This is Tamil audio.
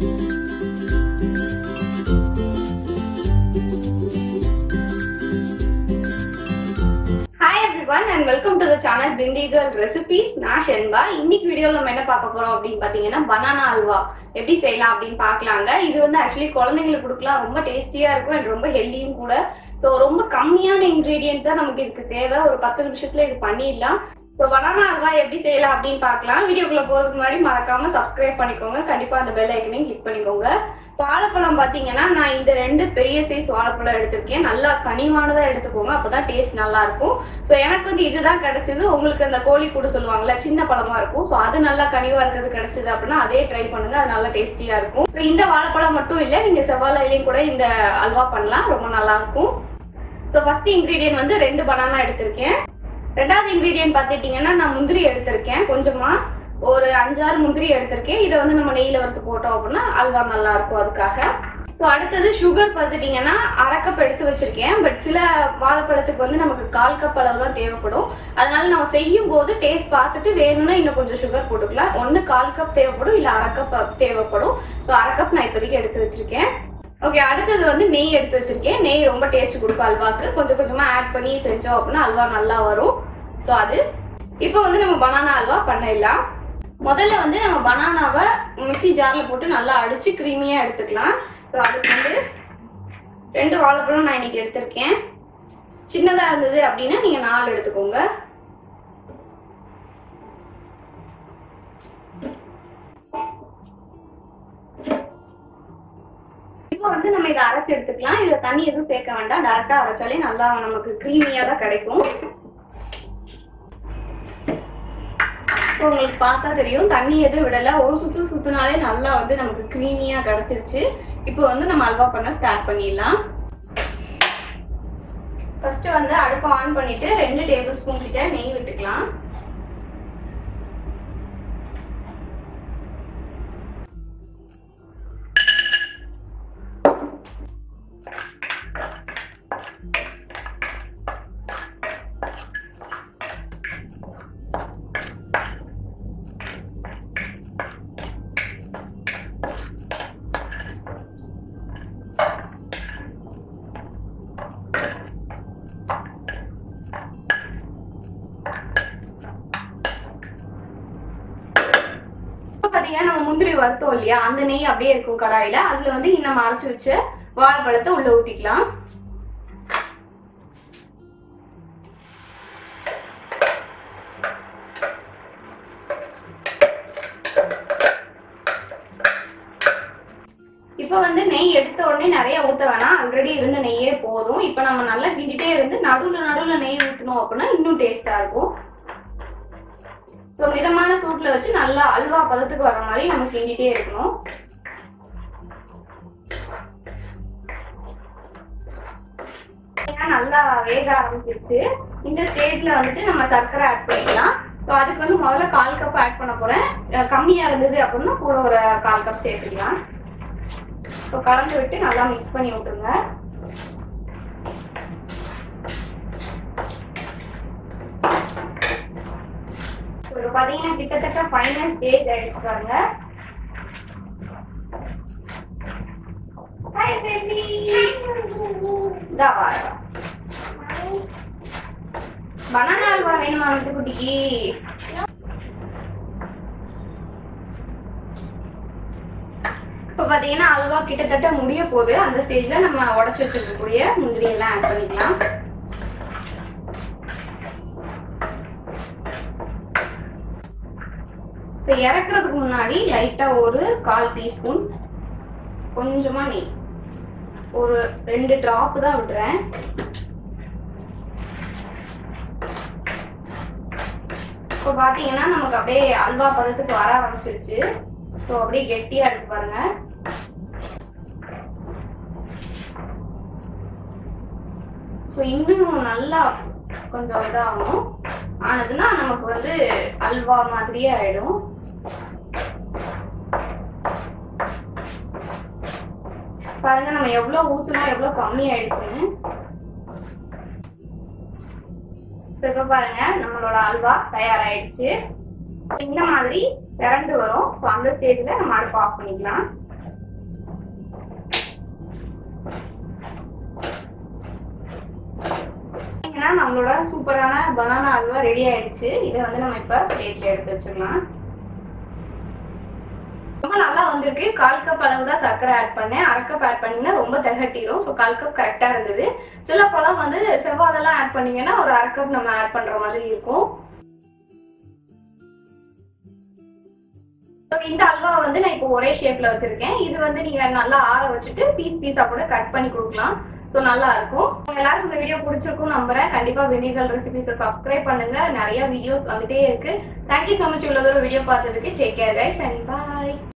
Hi everyone and welcome to the channel பிண்டிகல் ரெசிபிஸ் நான் ஷென்பா இன்னைக்கு வீடியோல நம்ம என்ன பார்க்க போறோம் அப்படின்னு பாத்தீங்கன்னா பனானா அல்வா எப்படி செய்யலாம் அப்படின்னு பார்க்கலாங்க இது வந்து ஆக்சுவலி குழந்தைங்களுக்கு கொடுக்கலாம் ரொம்ப டேஸ்டியா இருக்கும் அண்ட் ரொம்ப ஹெல்தியும் கூட ஸோ ரொம்ப கம்மியான இன்கிரீடியன்ட் தான் நமக்கு இதுக்கு தேவை ஒரு பத்து நிமிஷத்துல இது பண்ணிடலாம் ஸோ பனானா அல்வா எப்படி செய்யலாம் அப்படின்னு பார்க்கலாம் வீடியோக்குள்ள போறதுக்கு முன்னாடி மறக்காம சப்ஸ்கிரைப் பண்ணிக்கோங்க கண்டிப்பா அந்த பெல் ஐக்கனையும் கிளிக் பண்ணிக்கோங்க வாழைப்பழம் பாத்தீங்கன்னா நான் இந்த ரெண்டு பெரிய சைஸ் வாழைப்பழம் எடுத்திருக்கேன் நல்லா கனிவானதா எடுத்துக்கோங்க அப்பதான் டேஸ்ட் நல்லா இருக்கும் ஸோ எனக்கு வந்து இதுதான் கிடைச்சது உங்களுக்கு அந்த கோழி கூட சொல்லுவாங்கல்ல சின்ன பழமா இருக்கும் ஸோ அது நல்லா கனிவா இருக்கிறது கிடைச்சது அப்படின்னா அதே ட்ரை பண்ணுங்க அது நல்லா டேஸ்டியா இருக்கும் So, இந்த வாழைப்பழம் மட்டும் இல்லை நீங்க செவ்வாழையிலையும் கூட இந்த அல்வா பண்ணலாம் ரொம்ப நல்லா இருக்கும் ஸோ ஃபர்ஸ்ட் இன்கிரீடியன்ட் வந்து ரெண்டு பனானா எடுத்திருக்கேன் ரெண்டாவது இன்கிரீடியன்ட் பார்த்துட்டீங்கன்னா நான் முந்திரி எடுத்திருக்கேன் கொஞ்சமா ஒரு அஞ்சாறு முந்திரி எடுத்திருக்கேன் இதை வந்து நம்ம நெய்யில வறுத்து போட்டோம் அப்படின்னா அல்வா நல்லா இருக்கும் அதுக்காக ஸோ அடுத்தது சுகர் பார்த்துட்டீங்கன்னா அரை கப் எடுத்து வச்சிருக்கேன் பட் சில வாழைப்பழத்துக்கு வந்து நமக்கு கால் கப் அளவு தான் தேவைப்படும் அதனால நம்ம செய்யும் போது டேஸ்ட் பார்த்துட்டு வேணும்னா இன்னும் கொஞ்சம் சுகர் போட்டுக்கலாம் ஒன்று கால் கப் தேவைப்படும் இல்லை அரை கப் தேவைப்படும் ஸோ அரை கப் நான் இப்போதைக்கு எடுத்து வச்சிருக்கேன் ஓகே அடுத்தது வந்து நெய் எடுத்து வச்சிருக்கேன் நெய் ரொம்ப டேஸ்ட் கொடுக்கும் அல்வாக்கு கொஞ்சம் கொஞ்சமா ஆட் பண்ணி செஞ்சோம் அப்படின்னா அல்வா நல்லா வரும் ஸோ அது இப்போ வந்து நம்ம பனானா அல்வா பண்ணிடலாம் முதல்ல வந்து நம்ம பனானாவை மிக்ஸி ஜார்ல போட்டு நல்லா அடிச்சு க்ரீமியா எடுத்துக்கலாம் ஸோ அதுக்கு வந்து ரெண்டு வாழைப்பழம் நான் இன்னைக்கு எடுத்திருக்கேன் சின்னதா இருந்தது அப்படின்னா நீங்க நாலு எடுத்துக்கோங்க இப்போ வந்து நம்ம இதை அரைச்சு எடுத்துக்கலாம் இதுல தண்ணி எதுவும் சேர்க்க வேண்டாம் டேரக்டா அரைச்சாலே நல்லா நமக்கு க்ரீமியா தான் கிடைக்கும் இப்போ உங்களுக்கு பார்த்தா தெரியும் தண்ணி எதுவும் விடல ஒரு சுத்து சுத்துனாலே நல்லா வந்து நமக்கு க்ரீமியா கிடைச்சிருச்சு இப்போ வந்து நம்ம அல்வா பண்ண ஸ்டார்ட் பண்ணிடலாம் ஃபர்ஸ்ட் வந்து அடுப்பை ஆன் பண்ணிட்டு ரெண்டு டேபிள் ஸ்பூன் கிட்ட நெய் விட்டுக்கலாம் இப்போ பாத்தீங்கன்னா நம்ம முந்திரி வறுத்தோம் இல்லையா அந்த நெய் அப்படியே இருக்கும் கடாயில அதுல வந்து நம்ம அரைச்சு வச்ச வாழைப்பழத்தை உள்ள ஊத்திக்கலாம் இப்போ வந்து நெய் எடுத்த உடனே நிறைய ஊத்த வேணாம் ஆல்ரெடி இருந்த நெய்யே போதும் இப்போ நம்ம நல்லா கிண்டிட்டே இருந்து நடுவுல நடுவுல நெய் ஊற்றணும் அப்படின்னா இன்னும் டேஸ்டா இருக்கும் ஸோ மிதமான சூட்ல வச்சு நல்லா அல்வா பதத்துக்கு வர மாதிரி நம்ம கிண்டிட்டே இருக்கணும் நல்லா வேக ஆரம்பிச்சிருச்சு இந்த ஸ்டேஜ்ல வந்துட்டு நம்ம சர்க்கரை ஆட் பண்ணிக்கலாம் ஸோ அதுக்கு வந்து முதல்ல கால் கப் ஆட் பண்ண போறேன் அஹ் கம்மியா இருந்தது அப்படின்னா கூட ஒரு கால் கப் சேர்த்துக்கலாம் ஸோ கலந்து விட்டு நல்லா மிக்ஸ் பண்ணி விட்டுருங்க இப்போ பாத்தீங்கன்னா கிட்டத்தட்ட ஃபைனல் ஸ்டேஜ் ஆயிடுச்சு பாருங்க Hi, baby. இதா வாரா. பனானா அல்வா வேணுமா வந்து குட்டிக்கு இப்போ பாத்தீங்கன்னா அல்வா கிட்டத்தட்ட முடிய போகுது அந்த ஸ்டேஜ்ல நம்ம உடச்சு வச்சிருக்கக்கூடிய முந்திரி எல்லாம் ஆட் பண்ணிக்கலாம் இப்போ இறக்குறதுக்கு முன்னாடி லைட்டா ஒரு கால் டீஸ்பூன் கொஞ்சமா நெய் ஒரு ரெண்டு டிராப் தான் விடுறேன் இப்போ பாத்தீங்கன்னா நமக்கு அப்படியே அல்வா பதத்துக்கு வர ஆரம்பிச்சிருச்சு ஸோ அப்படியே கெட்டியா இருக்கு பாருங்க ஸோ இன்னும் நல்லா கொஞ்சம் இதாகணும் ஆனதுன்னா நமக்கு வந்து அல்வா மாதிரியே ஆயிடும் பாருங்க நம்ம எவ்வளவு ஊத்துனா எவ்வளவு கம்மி ஆயிடுச்சுன்னு இப்ப இப்ப பாருங்க நம்மளோட அல்வா தயாராயிடுச்சு இந்த மாதிரி திரண்டு வரும் ஸோ அந்த ஸ்டேஜ்ல நம்ம அடுப்பு ஆஃப் பண்ணிக்கலாம் ஏன்னா நம்மளோட சூப்பரான பனானா அல்வா ரெடி ஆயிடுச்சு இதை வந்து நம்ம இப்ப பிளேட்ல எடுத்து வச்சிடலாம் ரொம்ப நல்லா வந்திருக்கு கால் கப் அளவு தான் சர்க்கரை ஆட் பண்ணேன் அரை கப் ஆட் பண்ணீங்கன்னா ரொம்ப திகட்டிடும் ஸோ கால் கப் கரெக்டா இருந்தது சில பழம் வந்து செவ்வாழெல்லாம் ஆட் பண்ணீங்கன்னா ஒரு அரை கப் நம்ம ஆட் பண்ற மாதிரி இருக்கும் So, இந்த அல்வா வந்து நான் இப்போ ஒரே ஷேப்ல வச்சிருக்கேன் இது வந்து நீங்க நல்லா ஆற வச்சுட்டு பீஸ் பீஸா கூட கட் பண்ணி கொடுக்கலாம் ஸோ நல்லா இருக்கும் உங்க எல்லாருக்கும் இந்த வீடியோ பிடிச்சிருக்கும் நம்புறேன் கண்டிப்பா வினிகல் ரெசிபிஸை சப்ஸ்கிரைப் பண்ணுங்க நிறைய வீடியோஸ் வந்துட்டே இருக்கு தேங்க்யூ ஸோ மச் இவ்வளவு தூரம் வீடியோ பார்த்ததுக்கு take care guys and bye